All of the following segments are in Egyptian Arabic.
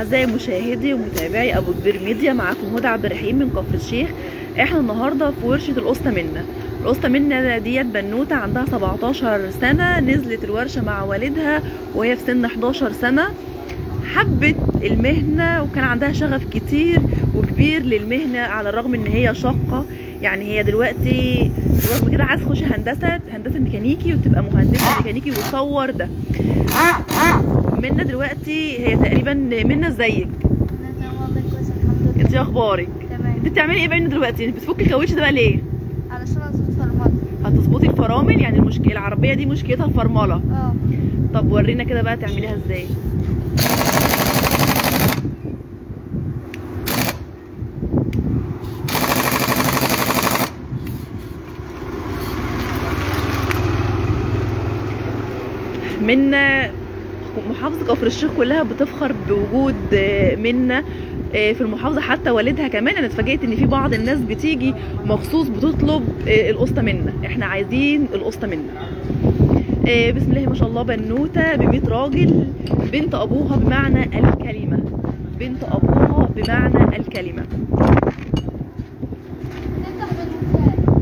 اعزائي مشاهدي ومتابعي ابو كبير ميديا معاكم هدى عبد الرحيم من كفر الشيخ احنا النهارده في ورشه القسطه منا القسطه منا ديت بنوته عندها 17 سنه نزلت الورشه مع والدها وهي في سن 11 سنه حبت المهنه وكان عندها شغف كتير وكبير للمهنه على الرغم ان هي شاقه يعني هي دلوقتي رغم كده عايز تخش هندسه هندسه ميكانيكي وتبقى مهندسه ميكانيكي وتصور ده منا دلوقتي هي تقريبا منا ازيك انا تمام والله كويس الحمد لله انت اخبارك تمام انت بتعملي ايه بقى منا دلوقتي بتفكي الكاوتش ده بقى ليه علشان اظبط فرمله هتظبطي الفرامل يعني المشكله العربيه دي مشكلتها الفرمله اه طب ورينا كده بقى تعمليها ازاي منا محافظة كفر الشيخ كلها بتفخر بوجود آه، منا آه، في المحافظة حتى والدها كمان انا اتفاجئت ان في بعض الناس بتيجي مخصوص بتطلب آه، القسطة منا احنا عايزين القسطة منا آه، بسم الله ما شاء الله بنوته ب راجل بنت ابوها بمعنى الكلمه بنت ابوها بمعنى الكلمه نفتح بالمثال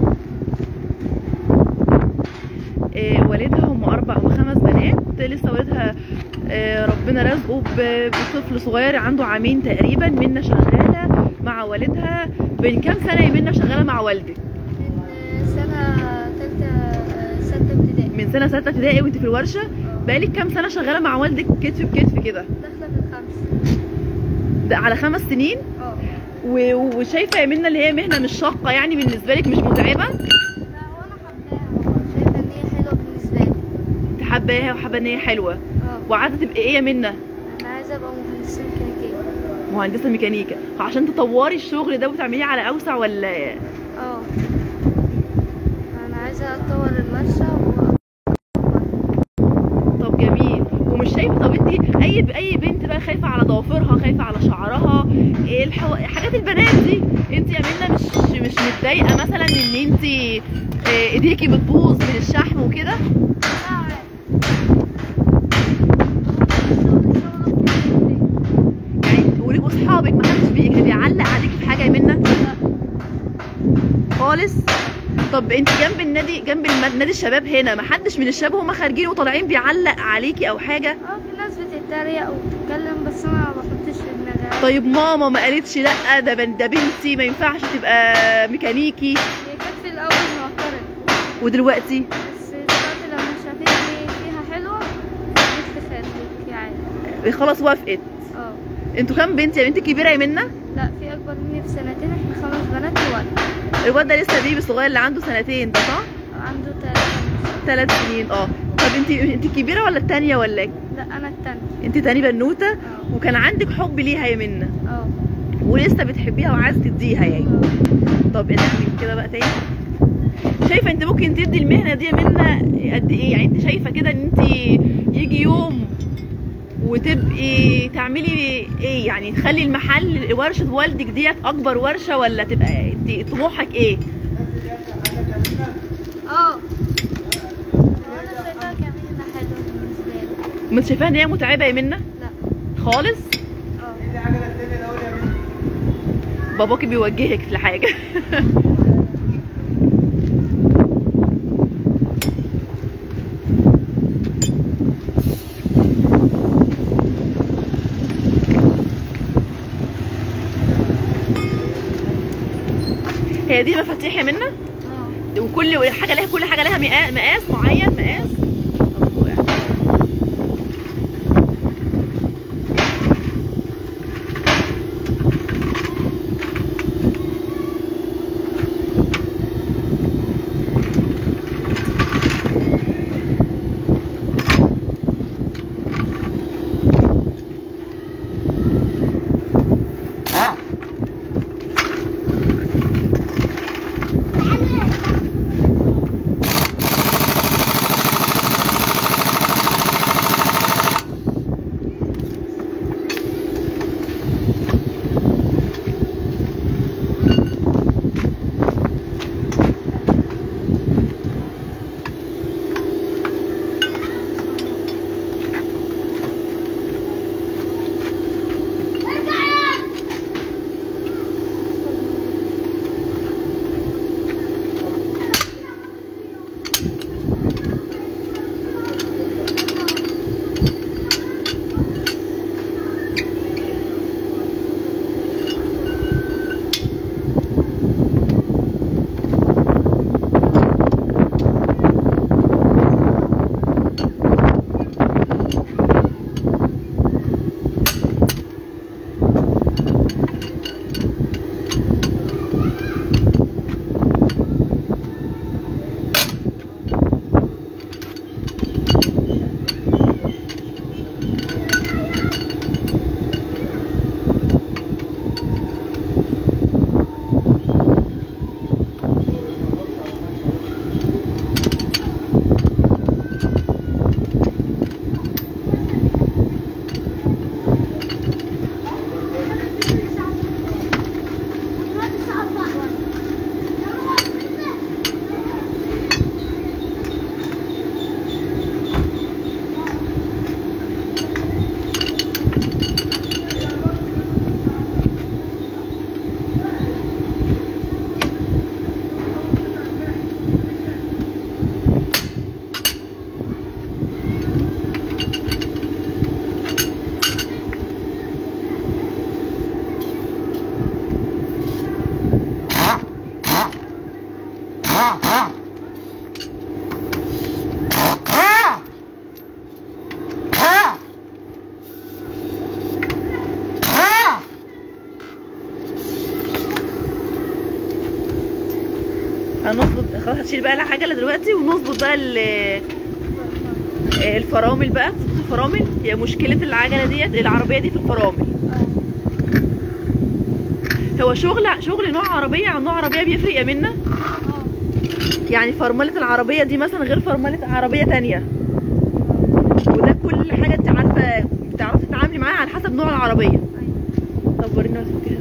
آه، والدها هم اربع وخمس بنات لسه والدها آه، ربنا رزقه ب- بطفل صغير عنده عامين تقريبا منا شغاله مع والدها من كام سنه يا منا شغاله مع والدك من سنه ثالثه سته ابتدائي من سنه سته ابتدائي وانت في الورشه بقالك كام سنه شغاله مع والدك كتف بكتف كده داخله في الخمس ده على خمس سنين اه و- وشايفه يا منى اللي هي مهنه مش شاقه يعني بالنسبه لك مش متعبه لا وانا حباها شايفه ان هي حلوه بالنسبه لي انت حباها وحابه ان هي حلوه اه وعايزه تبقى ايه يا منى انا عايزه ابقى مهندسه ميكانيكيه مهندسه ميكانيكا عشان تطوري الشغل ده وتعمليه على اوسع ولا اه انا عايزه اطور المرشة و طب جميل ومش شايفه طب انت اي اي بنت بقى خايفه على ضوافرها خايفه على شعرها ايه الحو... حاجات البنات دي انت يا منى مش مش متضايقه مثلا ان انت اه، ايديكي بتبوظ من الشحم وكده لا عادي الشغل شغل يعني وليك اصحابك ما حدش بي- بيعلق عليكي في حاجه يا منى خالص طب انت جنب النادي جنب الم- نادي الشباب هنا ما حدش من الشباب هم خارجين وطالعين بيعلق عليكي او حاجه اه في ناس بتتريق وبتتكلم بس انا ما بحطش في دماغي طيب ماما ما قالتش لا ده بن- ده بنتي ما ينفعش تبقى ميكانيكي هي كانت في الاول معترضة ودلوقتي بس دلوقتي لما شافتني فيها حلوة قالت لي خليك عادي خلاص وافقت اه انتوا كام بنت يا بنت كبيره يا منى لا في اكبر مني بسنتين احنا خمس بنات وولد الواد ده لسه بيبي صغير اللي عنده سنتين ده صح عنده تلاتة ثلاث سنين اه طب انت انت الكبيره ولا التانية ولا إيه؟ لا انا التانية انت تاني بنوته اه وكان عندك حب ليها يا منى اه ولسه بتحبيها وعايزه تديها يعني طب نعمل كده بقى تاني شايفه انت ممكن تدي المهنه دي يا منى قد ايه يعني انت شايفه كده ان انت يجي يوم وتبقي تعملي ايه يعني تخلي المحل ورشه والدك ديت اكبر ورشه ولا تبقى انت طموحك ايه اه وانا شايفاها كمهنة حلوة بالنسبة لي ما انت شايفاها ان هي متعبه يا منى لا خالص اه باباكي بيوجهك لحاجه هي دي مفاتيح يا منى اه وكل حاجه لها كل حاجه لها مقا- مقاس معين مقاس هتشيل بقى العجله دلوقتي ونظبط بقى ال- الفرامل بقى تظبط الفرامل هي مشكله العجله ديت العربيه دي في الفرامل هو شغل شغل نوع عربيه عن نوع عربيه بيفرق يا منى يعني فرمله العربيه دي مثلا غير فرمله عربيه تانية وده كل حاجه انت عارفه بتعرفي تتعاملي معاها على حسب نوع العربيه طب ورينا بس كده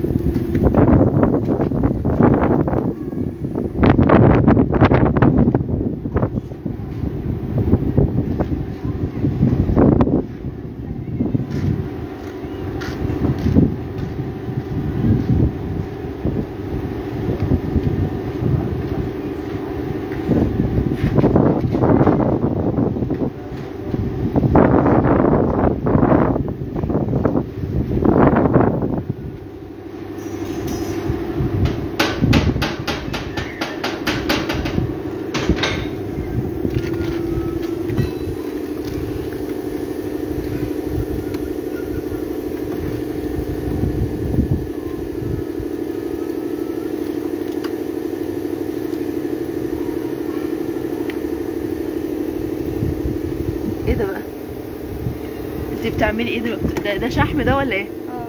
ايه ده بقى انت بتعملي ايه دلوقتي ده, ده شحم ده ولا ايه اه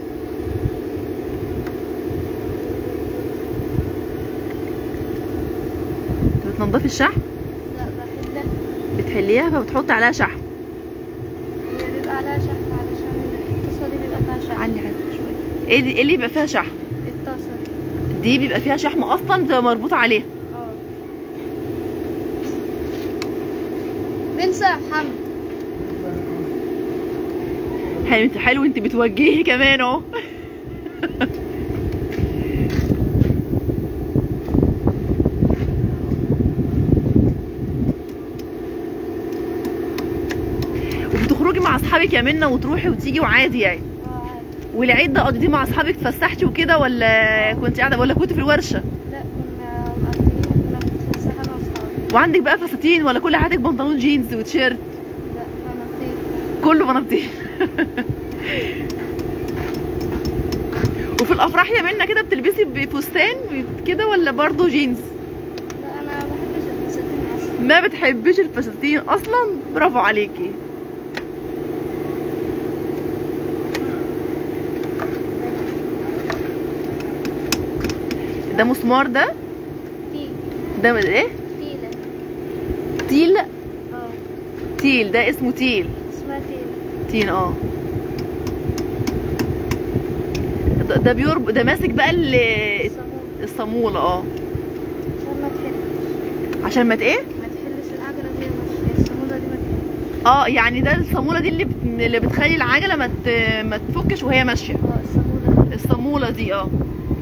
انت بتنضفي الشحم لا بحبها بتحليها فبتحطي عليها شحم هي بيبقى عليها شحم علشان الطاسة دي بيبقى فيها شحم علي حاجه شويه ايه دي ايه اللي بيبقى فيها شحم الطاسة دي دي بيبقى فيها شحم اصلا بتبقى مربوطه عليها اه بنسى محمد حلو انت حلو انت بتوجهي كمان اهو وبتخرجي مع اصحابك يا منى وتروحي وتيجي وعادي يعني اه عادي والعيد ده قضيتيه مع اصحابك اتفسحتي وكده ولا كنت قاعده ولا كنت في الورشه لا كنا مقضيين كنا بنتفسح انا واصحابي وعندك بقى فساتين ولا كل حياتك بنطلون جينز وتيشيرت لا بنطير كله بناطيل وفي الافراح يا منى كده بتلبسي بفستان كده ولا برضه جينز لا انا ما بحبش الفساتين اصلا ما بتحبيش الفساتين اصلا برافو عليكي ده مسمار ده تيل ده ايه تيلة تيل اه تيل ده اسمه تيل اسمها تيل تيل اه ده- ده بيرب ده ماسك بقى ال- الصابون الصامولة اه عشان ما تحلش عشان ما ت- ايه ما تحلش العجلة دي مش الصامولة دي ما تحلش اه يعني ده الصامولة دي اللي بت... اللي بتخلي العجلة ما ت... ما تفكش وهي ماشية اه الصامولة دي الصامولة دي اه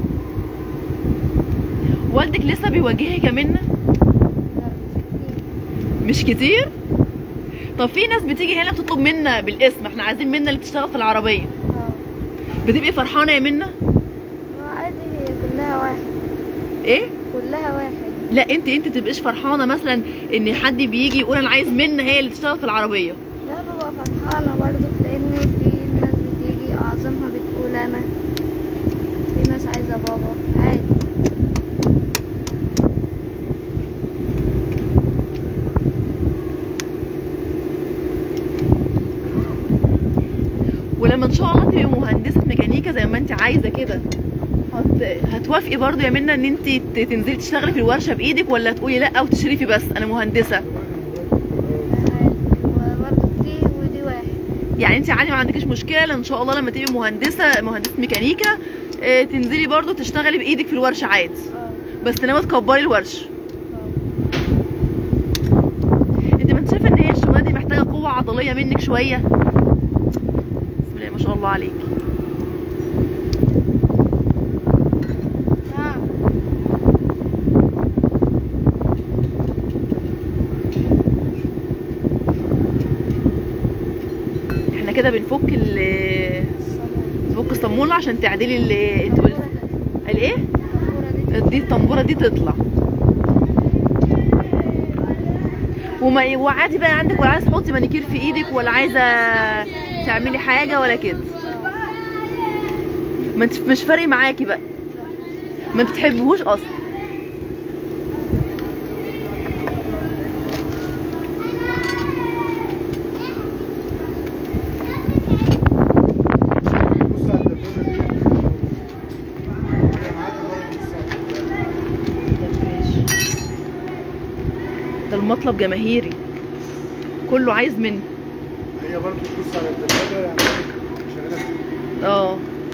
والدك لسه بيواجهك يا منى لا مش كتير طب في ناس بتيجي هنا بتطلب منا بالاسم احنا عايزين منا اللي بتشتغل في العربية اه بتبقي فرحانة يا منى عادي كلها واحد ايه كلها واحد لا انت انت تبقيش فرحانة مثلا ان حد بيجي يقول انا عايز منا هي اللي تشتغل في العربية لا ببقى فرحانة برضه لأن في ناس بتيجي أعظمها بتقول أنا في ناس عايزة بابا عادي ولما ان شاء الله تبقي مهندسة ميكانيكا زي ما انت عايزة كده هت... هتوافقي برضو يا منى ان انت ت- تنزلي تشتغلي في الورشة بايدك ولا تقولي لا وتشرفي بس انا مهندسة عادي وبرضه دي ودي واحد يعني انت عادي ما عندكش مشكله ان شاء الله لما تبقي مهندسه مهندسه ميكانيكا اه، تنزلي برضو تشتغلي بايدك في الورشه عادي اه بس ناوي تكبري الورشه اه انت ما انت شايفه ان هي الشغلانه دي محتاجه قوه عضليه منك شويه بسم الله ما شاء الله عليك نعم احنا كده بنفك ال الصامولة بنفك الصاموله عشان تعدلي ال انت قلت الايه الصامولة دي دي الطنبوره دي تطلع وما وعادي بقى عندك ولا عايزه تحطي مانيكير في ايدك ولا عايزه تعملي حاجه ولا كده ما انت مش فارق معاكي بقى ما بتحبهوش اصلا مطلب جماهيري كله عايز منه هي برضه تبص على الثلاجه يعني شغاله فيه اه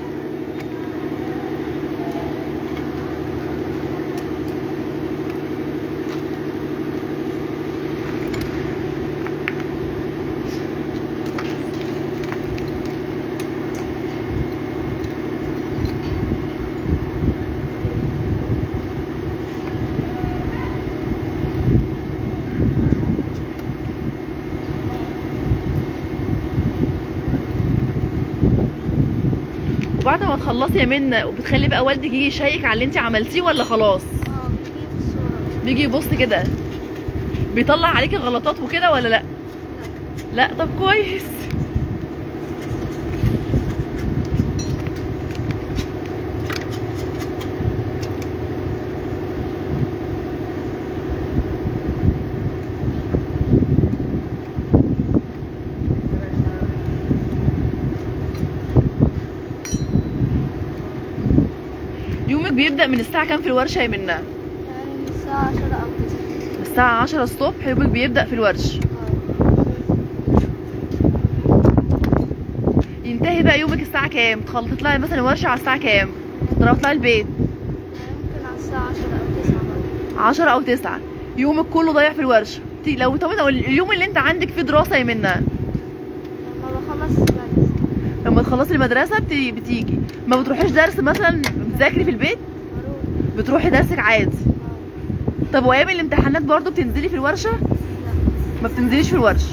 وبعد ما تخلصي يا منى وبتخلي بقى والدك يجي يشيك على اللي انت عملتيه ولا خلاص اه بيجيب الصورة بيجي يبص كده بيطلع عليكي غلطات وكده ولا لا لا طب كويس يومك بيبدأ من الساعة كام في الورشة يا منى؟ يعني من الساعة عشرة أو تسعة من الساعة 10 الصبح يومك بيبدأ في الورش اه ينتهي بقى يومك الساعة كام؟ تخل- تطلعي مثلا الورشة على الساعة كام؟ تروحي تطلعي البيت ممكن على الساعة عشرة أو تسعة برضه 10 أو 9 يومك كله ضايع في الورشة تي- لو طب لو اليوم اللي انت عندك فيه دراسة يا منى لما بخلص بدرس لما تخلصي المدرسة بت- بتيجي ما بتروحيش درس مثلا بتذاكري في البيت بروح بتروحي درسك عادي اه طب وايام الامتحانات برضو بتنزلي في الورشة لا ما بتنزليش في الورش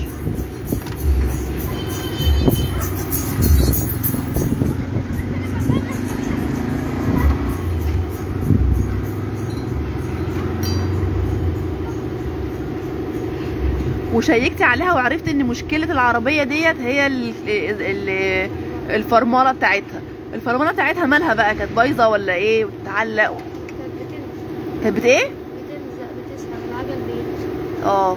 وشيكتي عليها وعرفت ان مشكلة العربية ديت هي ال- ال- الفرملة بتاعتها الفرملة بتاعتها مالها بقى كانت بايظة ولا ايه بتعلق كانت بتلزق كانت بت ايه بتلزق بتسحب العجل بيلزق اه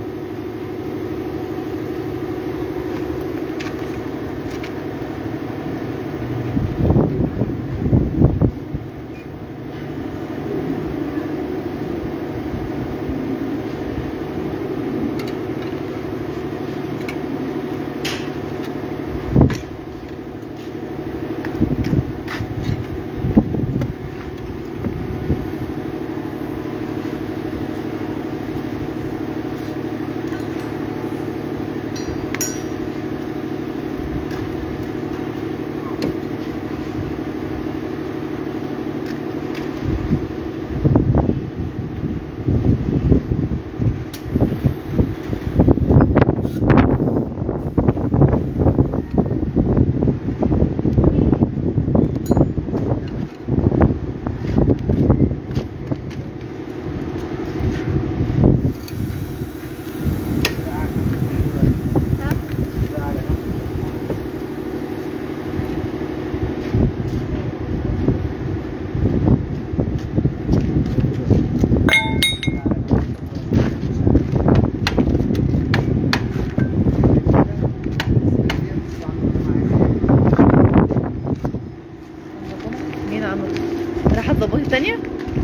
مين عمل راح تظبطي التانية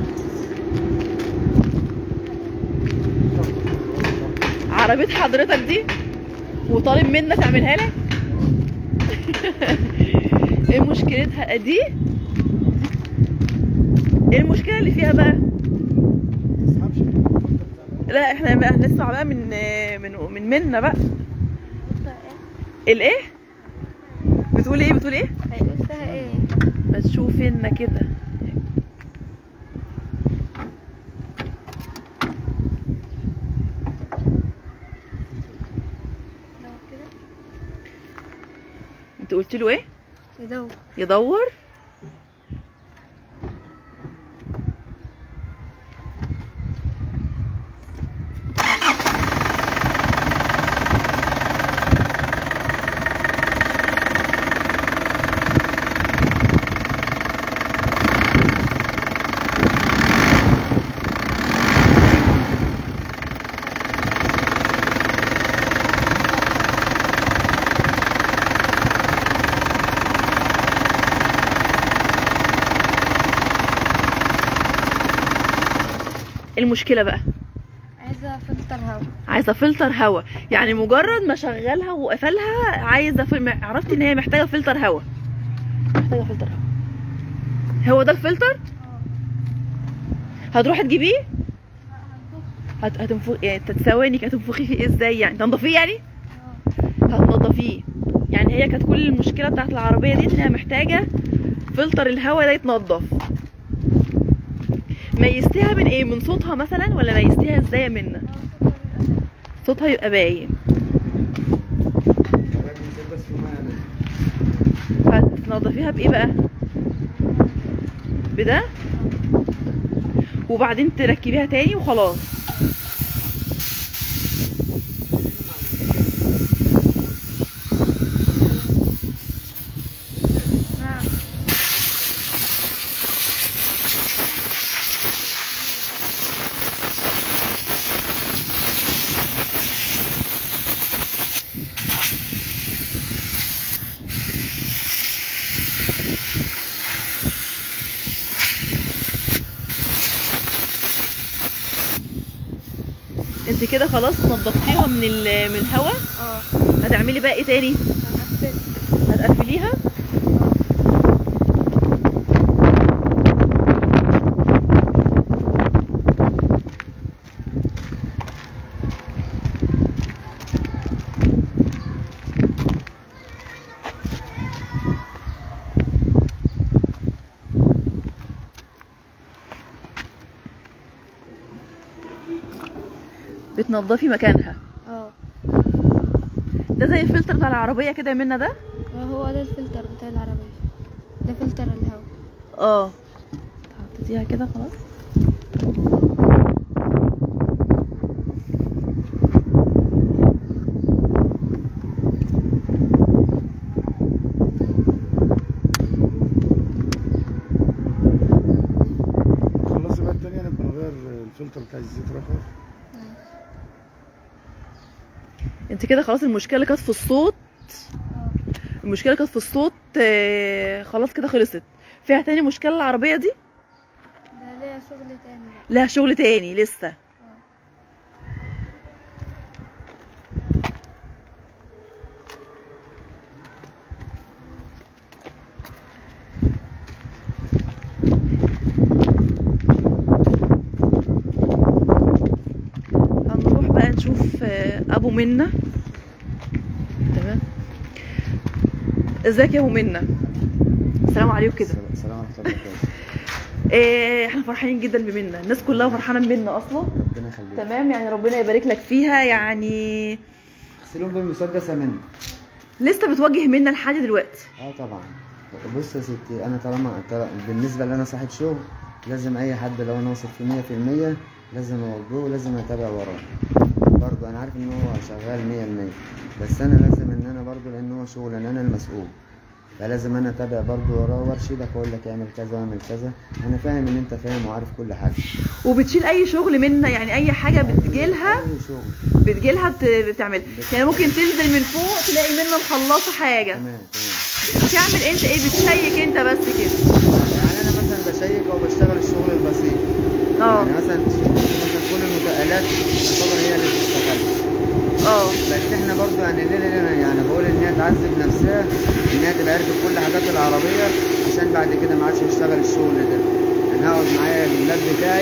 عربية حضرتك دي وطالب منك تعملها لك ايه مشكلتها دي ايه المشكلة اللي فيها بقى لا احنا بقى هنسمع بقى من من من منا بقى الايه بتقول ايه بتقول ايه هيقول فيها ايه ما تشوفي لنا كده لو كده انت قلت له ايه يدور يدور المشكلة بقى عايزة فلتر فلتر هوا عايزه فلتر هوا يعني مجرد ما شغلها وقفلها عايزه فل... عرفت ان هي محتاجه فلتر هوا محتاجه فلتر هوا هو ده الفلتر هتروحي تجيبيه هت... هتنفخ يعني ثواني كده هتنفخي فيه ازاي يعني تنضفيه يعني هتنضفيه يعني هي كانت كل المشكله بتاعت العربيه دي انها محتاجه فلتر الهواء ده يتنضف ميزتيها من ايه من صوتها مثلا ولا ميزتيها ازاي يا منى صوتها يبقى باين الراجل ينزل بس في الميه يعني هتنضفيها بايه بقى بده وبعدين تركبيها تاني وخلاص نعم انت كده خلاص نضفتيها من ال- من الهواء اه هتعملي بقى ايه تاني هنقفل هتقفليها بتنضفي مكانها اه ده زي الفلتر بتاع العربيه كده منا ده هو ده الفلتر بتاع العربية ده فلتر الهوا اه حطيتيها كده خلاص خلصي بقى التانية نبقى نغير الفلتر بتاع الزيت رخر انت كده خلاص المشكله اللي كانت في الصوت اه المشكله كانت في الصوت آه، خلاص كده خلصت فيها تاني مشكله العربيه دي ده ليا شغل تاني بقى لها شغل تاني لسه هنروح بقى نشوف آه، ابو منى تمام ازيك يا ابو منى السلام عليكم كده السلام ورحمة الله وبركاته إيه احنا فرحانين جدا بمنى الناس كلها فرحانه بمنى اصلا ربنا يخليك تمام يعني ربنا يبارك لك فيها يعني اغسلهم بالمسدس منه لسه بتواجه منى لحد دلوقتي اه طبعا بص يا ستي انا طالما طال- بالنسبه لي انا صاحب شغل لازم اي حد لو انا واثق فيه 100% لازم اوجهه ولازم اتابع وراه برضه انا عارف ان هو شغال 100% بس انا لازم ان انا برضه لان هو شغل ان انا المسؤول فلازم انا اتابع برضه وراه وارشدك اقول لك اعمل كذا واعمل كذا انا فاهم ان انت فاهم وعارف كل حاجه وبتشيل اي شغل منى يعني اي حاجه بتجيلها اي شغل بتجيلها بت- بتعمل يعني ممكن تنزل من فوق تلاقي منى مخلصه حاجه تمام تمام بتعمل انت ايه بتشيك انت بس كده يعني انا مثلا بشيك او بشتغل الشغل البسيط اه يعني مثلا مثلا كل المنتقلات تعتبر هي اللي بتشتغل اه بس احنا برضو يعني ليه ليه ليه يعني بقول ان هي تعذب نفسها ان هي تبقى عرفت كل حاجات العربيه عشان بعد كده ما عادش يشتغل الشغل ده انا هقعد معايا اللاب بتاعي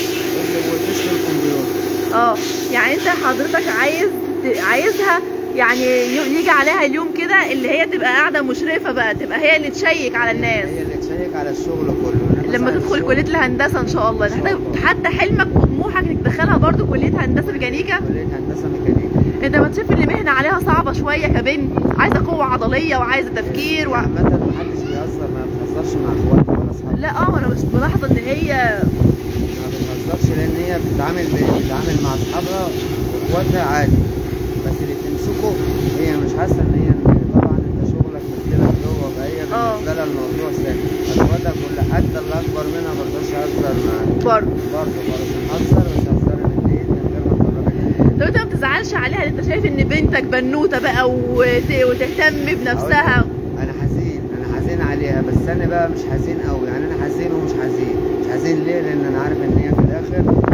واطلب وتشتري الكمبيوتر اه يعني انت حضرتك عايز ت- عايزها يعني ي- يجي عليها اليوم كده اللي هي تبقى قاعده مشرفه بقى تبقى هي اللي تشيك على الناس هي اللي تشيك على الشغل كله أنا لما صاحب تدخل الشغل. كليه الهندسه ان شاء الله إن شاء حتى الله. حتى حلمك وطموحك انك تدخلها برضو كليه هندسه ميكانيكا كليه هندسه ميكانيكا انت ما تشوف ان المهنه عليها صعبه شويه كبنت عايزه قوه عضليه وعايزه تفكير و... عامه محدش بيهزر ما بتهزرش مع اخواتها ولا اصحابها لا اه انا مش بلاحظ ان هي ما بتهزرش لان هي بتتعامل بتتعامل مع اصحابها واخواتها عادي بس اللي تمسكه هي مش حاسه ان هي طبعا انت شغلك مثلك جوه فهي اه. بالنسبه لها الموضوع سهل اخواتها كل حتى اللي اكبر منها ما رضاش يهزر معاها برضه برضه برضه نهزر بس هزار الاثنين من غير ما نخرج طب انت ما بتزعلش عليها انت شايف ان بنتك بنوته بقى وت... وتهتم بنفسها انا حزين انا حزين عليها بس انا بقى مش حزين قوي يعني انا حزين ومش حزين مش حزين ليه لان انا عارف ان هي في الاخر ربنا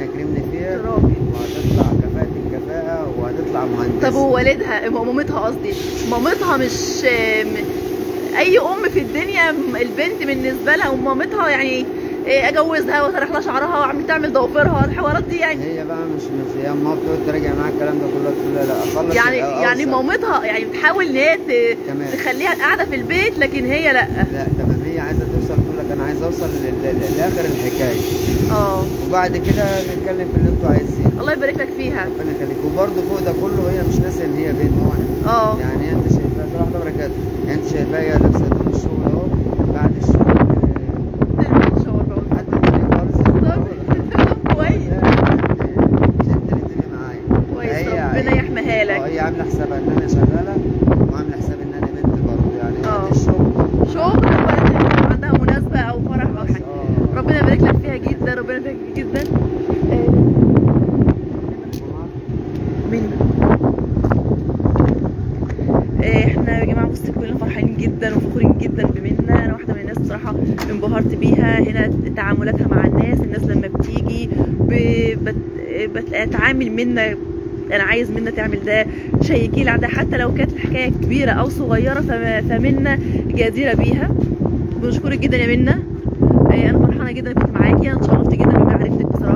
هيكرمني فيها راجل وهتطلع كفاءة الكفاءة وهتطلع مهندسة طب ووالدها مامتها قصدي مامتها مش م- اي ام في الدنيا م- البنت بالنسبه لها ومامتها يعني إيه، اجوزها واسرح لها شعرها واعمل تعمل ضوافرها الحوارات دي يعني هي بقى مش مش هي اما بتقعد تراجع معاك الكلام ده كله تقول لها لا اخلص يعني الأول يعني أوصل. مامتها يعني بتحاول ان هي ت- كمان تخليها قاعده في البيت لكن هي لا لا تمام هي عايزه توصل تقول لك انا عايز اوصل لل- لل- لاخر الحكايه اه وبعد كده نتكلم في اللي انتوا عايزينه الله يبارك لك فيها ربنا يخليك وبرضه فوق ده كله هي مش ناسيه ان هي بنت اه يعني انت شايفاها صراحه بركات يعني انت شايفاها هي لابسه هدوم الشغل اهو بعد الشغل آه، شاور بقول. حتى الدنيا خالص كويس مش انت اللي تبقي معايا كويس هي- ربنا يحميها اه لك هي عامله حسابها ان انا شغاله وعامله حساب ان انا بنت برضه يعني اه. بعد الشغل شغل وقت عندها مناسبه او فرح او بس حاجه اه ربنا يبارك لك فيها جدا ربنا يبارك لك جدا آه، مين آه، احنا يا جماعه بصي كلنا فرحانين جدا وفخورين جدا بمنا انا واحده من الناس بصراحه انبهرت بيها هنا تعاملاتها مع الناس الناس لما بتيجي ب- بت- بتتعامل منا انا عايز منا تعمل ده شيكي لي على ده حتى لو كانت الحكايه كبيره او صغيره فم- فمنا جديره بيها بنشكرك جدا يا منا آه، انا فرحانه جدا كنت معاكي انا اتشرفت جدا بمعرفتك بصراحه